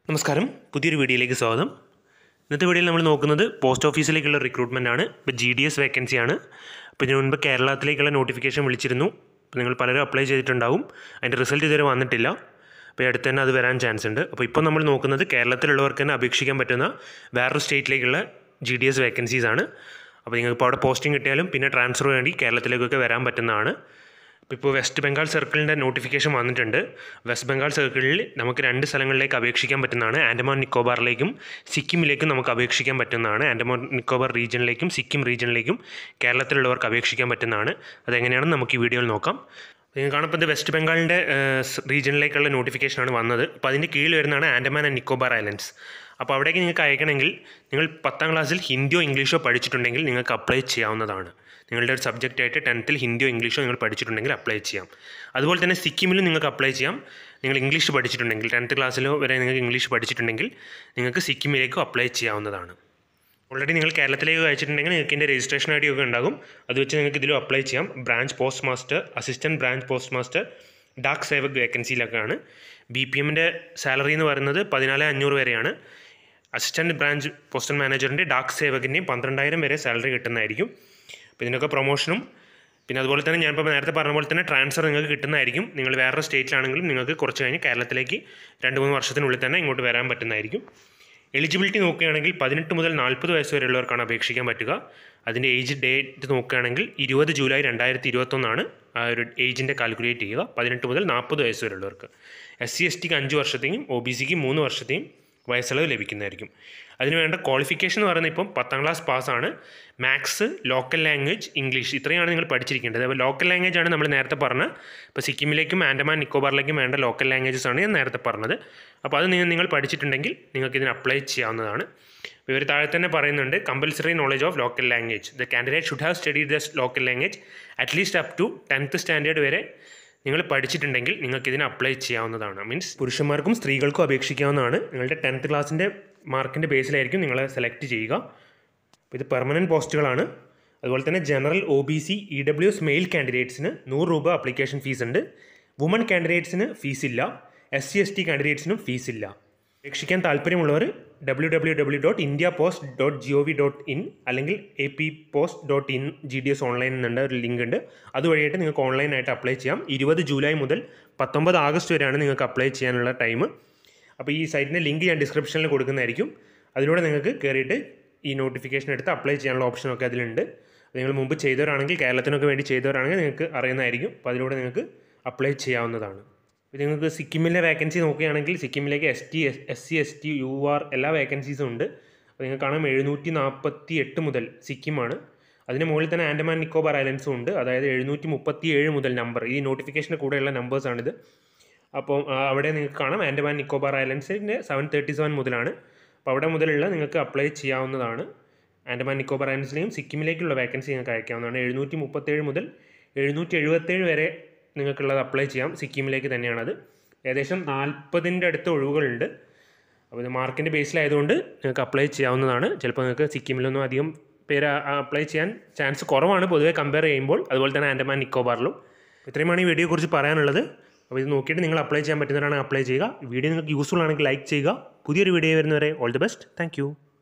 നമസ്കാരം പുതിയൊരു വീഡിയോയിലേക്ക് സ്വാഗതം ഇന്നത്തെ വീഡിയോയിൽ നമ്മൾ നോക്കുന്നത് പോസ്റ്റ് ഓഫീസിലേക്കുള്ള റിക്രൂട്ട്മെൻ്റ് ആണ് ഇപ്പോൾ ജി ഡി എസ് വേക്കൻസിയാണ് അപ്പോൾ ഇതിനു മുൻപ് കേരളത്തിലേക്കുള്ള നോട്ടിഫിക്കേഷൻ വിളിച്ചിരുന്നു അപ്പോൾ നിങ്ങൾ പലരും അപ്ലൈ ചെയ്തിട്ടുണ്ടാവും അതിൻ്റെ റിസൾട്ട് ഇതുവരെ വന്നിട്ടില്ല അപ്പോൾ ഈ അടുത്ത് തന്നെ അത് വരാൻ ചാൻസ് ഉണ്ട് അപ്പോൾ ഇപ്പോൾ നമ്മൾ നോക്കുന്നത് കേരളത്തിലുള്ളവർക്ക് തന്നെ അപേക്ഷിക്കാൻ പറ്റുന്ന വേറൊരു സ്റ്റേറ്റിലേക്കുള്ള ജി ഡി എസ് വേക്കൻസീസ് ആണ് അപ്പോൾ നിങ്ങൾക്ക് ഇപ്പോൾ അവിടെ പോസ്റ്റിംഗ് കിട്ടിയാലും പിന്നെ ട്രാൻസ്ഫർ വേണ്ടി കേരളത്തിലേക്കൊക്കെ വരാൻ പറ്റുന്നതാണ് അപ്പോൾ ഇപ്പോൾ വെസ്റ്റ് ബംഗാൾ സർക്കിളിൻ്റെ നോട്ടിഫിക്കേഷൻ വന്നിട്ടുണ്ട് വെസ്റ്റ് ബംഗാൾ സർക്കിളിൽ നമുക്ക് രണ്ട് സ്ഥലങ്ങളിലേക്ക് അപേക്ഷിക്കാൻ പറ്റുന്നതാണ് ആൻഡമാൻ നിക്കോബാറിലേക്കും സിക്കിമിലേക്കും നമുക്ക് അപേക്ഷിക്കാൻ പറ്റുന്നതാണ് ആൻഡമാൻ നിക്കോബാർ റീജിയനിലേക്കും സിക്കിം റീജിയനിലേക്കും കേരളത്തിലുള്ളവർക്ക് അപേക്ഷിക്കാൻ പറ്റുന്നതാണ് അതെങ്ങനെയാണെന്ന് നമുക്ക് ഈ വീഡിയോയിൽ നോക്കാം നിങ്ങൾ കാണുമ്പോൾ ഇത് വെസ്റ്റ് ബംഗാളിൻ്റെ റീജിയനിലേക്കുള്ള നോട്ടിഫിക്കേഷനാണ് വന്നത് അപ്പോൾ അതിൻ്റെ കീഴിൽ വരുന്നതാണ് ആൻഡമാൻ ആൻഡ് നിക്കോബാർ ഐലൻഡ്സ് അപ്പോൾ അവിടേക്ക് നിങ്ങൾക്ക് അയക്കണമെങ്കിൽ നിങ്ങൾ പത്താം ക്ലാസ്സിൽ ഹിന്ദിയോ ഇംഗ്ലീഷോ പഠിച്ചിട്ടുണ്ടെങ്കിൽ നിങ്ങൾക്ക് അപ്ലൈ ചെയ്യാവുന്നതാണ് നിങ്ങളുടെ ഒരു സബ്ജക്റ്റായിട്ട് ടെൻത്തിൽ ഹിന്ദിയോ ഇംഗ്ലീഷോ നിങ്ങൾ പഠിച്ചിട്ടുണ്ടെങ്കിൽ അപ്ലൈ ചെയ്യാം അതുപോലെ തന്നെ സിക്കിമിലും നിങ്ങൾക്ക് അപ്ലൈ ചെയ്യാം നിങ്ങൾ ഇംഗ്ലീഷ് പഠിച്ചിട്ടുണ്ടെങ്കിൽ ടെൻത്ത് ക്ലാസ്സിലോ വരെ നിങ്ങൾക്ക് ഇംഗ്ലീഷ് പഠിച്ചിട്ടുണ്ടെങ്കിൽ നിങ്ങൾക്ക് സിക്കിമിലേക്കും അപ്ലൈ ചെയ്യാവുന്നതാണ് ഓൾറെഡി നിങ്ങൾ കേരളത്തിലേക്ക് അയച്ചിട്ടുണ്ടെങ്കിൽ നിങ്ങൾക്ക് ഇതിൻ്റെ രജിസ്ട്രേഷൻ ഐ ഡി ഒക്കെ ഉണ്ടാകും അത് വെച്ച് നിങ്ങൾക്ക് ഇതിലും അപ്ലൈ ചെയ്യാം branch post master assistant branch post master Dak Sevak വേക്കൻസിയിലൊക്കെയാണ് ബി പി എമ്മിൻ്റെ സാലറി എന്ന് പറയുന്നത് പതിനാല് അഞ്ഞൂറ് വരെയാണ് അസിസ്റ്റൻറ്റ് ബ്രാഞ്ച് പോസ്റ്റൽ മാനേജറിൻ്റെ ഡാക് സേവകിൻ്റെയും പന്ത്രണ്ടായിരം വരെ സാലറി കിട്ടുന്നതായിരിക്കും അപ്പോൾ ഇതിനൊക്കെ പ്രൊമോഷനും പിന്നെ അതുപോലെ തന്നെ ഞാനിപ്പോൾ നേരത്തെ പറഞ്ഞ പോലെ തന്നെ ട്രാൻസ്ഫർ നിങ്ങൾക്ക് കിട്ടുന്നതായിരിക്കും നിങ്ങൾ വേറൊരു സ്റ്റേറ്റിലാണെങ്കിലും നിങ്ങൾക്ക് കുറച്ച് കഴിഞ്ഞ് കേരളത്തിലേക്ക് രണ്ട് മൂന്ന് വർഷത്തിനുള്ളിൽ തന്നെ ഇങ്ങോട്ട് വരാൻ പറ്റുന്നതായിരിക്കും എലിജിബിലിറ്റി നോക്കുകയാണെങ്കിൽ പതിനെട്ട് മുതൽ നാൽപ്പത് വയസ്സ് വരെയുള്ളവർക്കാണ് അപേക്ഷിക്കാൻ പറ്റുക അതിൻ്റെ ഏജ് ഡേറ്റ് നോക്കുകയാണെങ്കിൽ ഇരുപത് ജൂലൈ രണ്ടായിരത്തി ഇരുപത്തൊന്നാണ് ആ ഒരു ഏജിൻ്റെ കാൽക്കുലേറ്റ് ചെയ്യുക പതിനെട്ട് മുതൽ നാൽപ്പത് വയസ്സ് വരെയുള്ളവർക്ക് എസ് സി എസ് ടിക്ക് അഞ്ച് വർഷത്തെയും ഒ ബി സിക്ക് മൂന്ന് വർഷത്തെയും വയസ്സളവ് ലഭിക്കുന്നതായിരിക്കും അതിന് വേണ്ട ക്വാളിഫിക്കേഷൻ എന്ന് പറയുന്നത് ഇപ്പം പത്താം ക്ലാസ് പാസ്സാണ് മാത്സ് ലോക്കൽ ലാംഗ്വേജ് ഇംഗ്ലീഷ് ഇത്രയാണ് നിങ്ങൾ പഠിച്ചിരിക്കേണ്ടത് അപ്പോൾ ലോക്കൽ ലാംഗ്വേജ് ആണ് നമ്മൾ നേരത്തെ പറഞ്ഞ ഇപ്പോൾ സിക്കിമിലേക്കും ആൻഡമാൻ നിക്കോബാറിലേക്കും വേണ്ട ലോക്കൽ ലാംഗ്വേജസ് ആണ് ഞാൻ നേരത്തെ പറഞ്ഞത് അപ്പോൾ അത് നിങ്ങൾ നിങ്ങൾ പഠിച്ചിട്ടുണ്ടെങ്കിൽ നിങ്ങൾക്ക് ഇതിന് അപ്ലൈ ചെയ്യാവുന്നതാണ് ഇവർ താഴെ തന്നെ പറയുന്നുണ്ട് compulsory knowledge of local language the candidate should have study the local language at least up to tenth standard വരെ നിങ്ങൾ പഠിച്ചിട്ടുണ്ടെങ്കിൽ നിങ്ങൾക്ക് ഇതിന് അപ്ലൈ ചെയ്യാവുന്നതാണ് മീൻസ് പുരുഷന്മാർക്കും സ്ത്രീകൾക്കും അപേക്ഷിക്കാവുന്നതാണ് നിങ്ങളുടെ ടെൻത്ത് ക്ലാസ്സിൻ്റെ മാർക്കിൻ്റെ ബേസിലായിരിക്കും നിങ്ങളെ സെലക്ട് ചെയ്യുക അപ്പോൾ ഇത് പെർമനൻറ്റ് പോസ്റ്റുകളാണ് അതുപോലെ തന്നെ general O B C E W S male കാൻഡിഡേറ്റ്സിന് നൂറ് രൂപ അപ്ലിക്കേഷൻ ഫീസ് ഉണ്ട് വുമൺ കാൻഡിഡേറ്റ്സിന് ഫീസ് ഇല്ല എസ് സി എസ് ടി കാൻഡിഡേറ്റ്സിനും ഫീസ് ഇല്ല അപേക്ഷിക്കാൻ താല്പര്യമുള്ളവർ W W W dot India post dot G O V dot in അല്ലെങ്കിൽ A P post dot in G D S online എന്നുണ്ട് ഒരു ലിങ്ക് ഉണ്ട് അതുവഴിയായിട്ട് നിങ്ങൾക്ക് ഓൺലൈനായിട്ട് അപ്ലൈ ചെയ്യാം ഇരുപത് ജൂലൈ മുതൽ പത്തൊമ്പത് ആഗസ്റ്റ് വരെയാണ് നിങ്ങൾക്ക് അപ്ലൈ ചെയ്യാനുള്ള ടൈം അപ്പോൾ ഈ സൈറ്റിൻ്റെ ലിങ്ക് ഞാൻ ഡിസ്ക്രിപ്ഷനിൽ കൊടുക്കുന്നതായിരിക്കും അതിലൂടെ നിങ്ങൾക്ക് കയറിയിട്ട് ഈ നോട്ടിഫിക്കേഷൻ എടുത്ത് അപ്ലൈ ചെയ്യാനുള്ള ഓപ്ഷനൊക്കെ അതിലുണ്ട് നിങ്ങൾ മുമ്പ് ചെയ്തവരാണെങ്കിൽ കേരളത്തിനൊക്കെ വേണ്ടി ചെയ്തവരാണെങ്കിൽ നിങ്ങൾക്ക് അറിയുന്നതായിരിക്കും അപ്പോൾ അതിലൂടെ നിങ്ങൾക്ക് അപ്ലൈ ചെയ്യാവുന്നതാണ് ഇപ്പോൾ നിങ്ങൾക്ക് സിക്കിമിലെ വേക്കൻസി നോക്കുകയാണെങ്കിൽ സിക്കിമിലേക്ക് S T S S C S T U R എല്ലാ വേക്കൻസീസും ഉണ്ട് അപ്പോൾ നിങ്ങൾക്ക് കാണാം എഴുന്നൂറ്റി നാൽപ്പത്തി എട്ട് മുതൽ സിക്കിമാണ് അതിന് മുകളിൽ തന്നെ ആൻഡമാൻ നിക്കോബാർ ഐലൻഡ്സും ഉണ്ട് അതായത് എഴുന്നൂറ്റി മുപ്പത്തി ഏഴ് മുതൽ നമ്പർ ഈ നോട്ടിഫിക്കേഷന് കൂടെയുള്ള നമ്പേഴ്സാണിത് അപ്പോൾ അവിടെ നിങ്ങൾക്ക് കാണാം ആൻഡമാൻ നിക്കോബാർ ഐലൻഡ്സിൻ്റെ സെവൻ തേർട്ടി സെവൻ മുതലാണ് അപ്പോൾ അവിടെ മുതലുള്ള നിങ്ങൾക്ക് അപ്ലൈ ചെയ്യാവുന്നതാണ് ആൻഡമാൻ നിക്കോബാർ ഐലൻഡ്സിലെയും സിക്കിമിലേക്കുള്ള വേക്കൻസി നിങ്ങൾക്ക് അയക്കാവുന്നതാണ് എഴുന്നൂറ്റി മുപ്പത്തേഴ് മുതൽ എഴുന്നൂറ്റി എഴുപത്തേഴ് വരെ നിങ്ങൾക്കുള്ളത് അപ്ലൈ ചെയ്യാം സിക്കിമിലേക്ക് തന്നെയാണത് ഏകദേശം നാൽപ്പതിൻ്റെ അടുത്ത് ഒഴിവുകളുണ്ട് അപ്പോൾ ഇത് മാർക്കിൻ്റെ ബേസിലായതുകൊണ്ട് നിങ്ങൾക്ക് അപ്ലൈ ചെയ്യാവുന്നതാണ് ചിലപ്പോൾ നിങ്ങൾക്ക് സിക്കിമിലൊന്നും അധികം പേര് അപ്ലൈ ചെയ്യാൻ ചാൻസ് കുറവാണ് പൊതുവെ കമ്പയർ ചെയ്യുമ്പോൾ അതുപോലെ തന്നെ ആൻഡമാൻ നിക്കോബാറിലും ഇത്രയുമാണ് ഈ വീഡിയോയെക്കുറിച്ച് പറയാനുള്ളത് അപ്പോൾ ഇത് നോക്കിയിട്ട് നിങ്ങൾ അപ്ലൈ ചെയ്യാൻ പറ്റുന്നവരാണ് അപ്ലൈ ചെയ്യുക വീഡിയോ നിങ്ങൾക്ക് യൂസ്ഫുൾ ആണെങ്കിൽ ലൈക്ക് ചെയ്യുക പുതിയൊരു വീഡിയോ വരുന്നവരെ ഓൾ ദി ബെസ്റ്റ് താങ്ക്